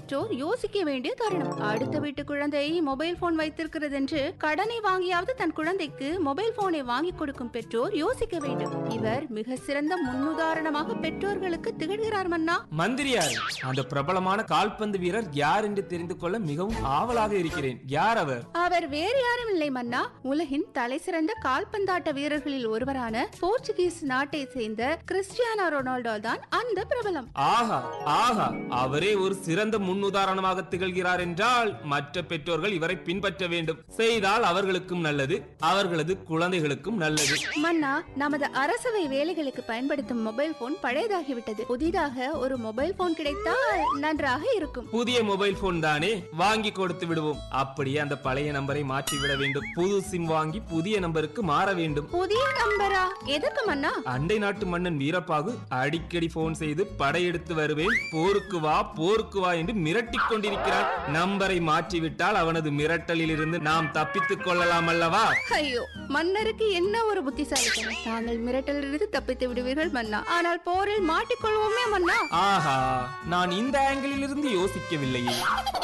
பெற்றோர் யோசிக்க வேண்டிய தருணம் அடுத்த வீட்டு குழந்தை மொபைல் போன் வைத்திருக்கிறது என்று கடனை வாங்கியாவது தன் குழந்தைக்கு மொபைல் போனை வாங்கி கொடுக்கும் பெற்றோர் யோசிக்க வேண்டும் இவர் மிக சிறந்த முன்னுதாரணமாக பெற்றோர்களுக்கு திகழ்கிறார் மன்னா மந்திரியார் அந்த பிரபலமான கால்பந்து வீரர் யார் என்று தெரிந்து கொள்ள மிகவும் ஆவலாக இருக்கிறேன் யார் அவர் அவர் வேறு யாரும் இல்லை மன்னா உலகின் தலைசிறந்த கால்பந்தாட்ட வீரர்களில் ஒருவரான போர்ச்சுகீஸ் நாட்டை சேர்ந்த கிறிஸ்டியானோ ரொனால்டோ தான் அந்த பிரபலம் ஆஹா ஆஹா அவரே ஒரு சிறந்த முன்னுதாரணமாக திகழ்கிறார் என்றால் மற்ற பெற்றோர்கள் இவரை பின்பற்ற வேண்டும் செய்தால் அவர்களுக்கும் நல்லது அவர்களது குழந்தைகளுக்கும் நல்லது மன்னா நமது அரசவை வேலைகளுக்கு பயன்படுத்தும் மொபைல் போன் பழையதாகிவிட்டது புதிதாக ஒரு மொபைல் போன் கிடைத்தால் நன்றாக இருக்கும் புதிய மொபைல் போன் தானே வாங்கி கொடுத்து விடுவோம் அப்படியே அந்த பழைய நம்பரை மாற்றி விட வேண்டும் புது சிம் வாங்கி புதிய நம்பருக்கு மாற வேண்டும் புதிய நம்பரா எதற்கு மன்னா அண்டை நாட்டு மன்னன் வீரப்பாகு அடிக்கடி போன் செய்து படையெடுத்து வருவேன் போருக்கு வா போருக்கு வா என்று மிரட்டிக் கொண்டிருக்கிறான் நம்பரை மாற்றிவிட்டால் அவனது மிரட்டலில் இருந்து நாம் தப்பித்துக் கொள்ளலாம் அல்லவா ஐயோ மன்னருக்கு என்ன ஒரு புத்திசாலித்தனம் தாங்கள் மிரட்டலிருந்து தப்பித்து விடுவீர்கள் மன்னா ஆனால் போரில் மாட்டிக்கொள்வோமே மன்னா ஆஹா நான் இந்த ஆங்கிளில் இருந்து யோசிக்கவில்லையே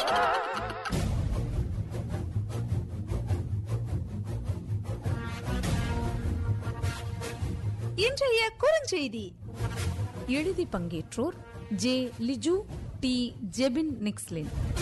இன்றைய குறுஞ்செய்தி எழுதி பங்கேற்றோர் ஜே லிஜு டி ஜெபின் நிக்ஸ்லின்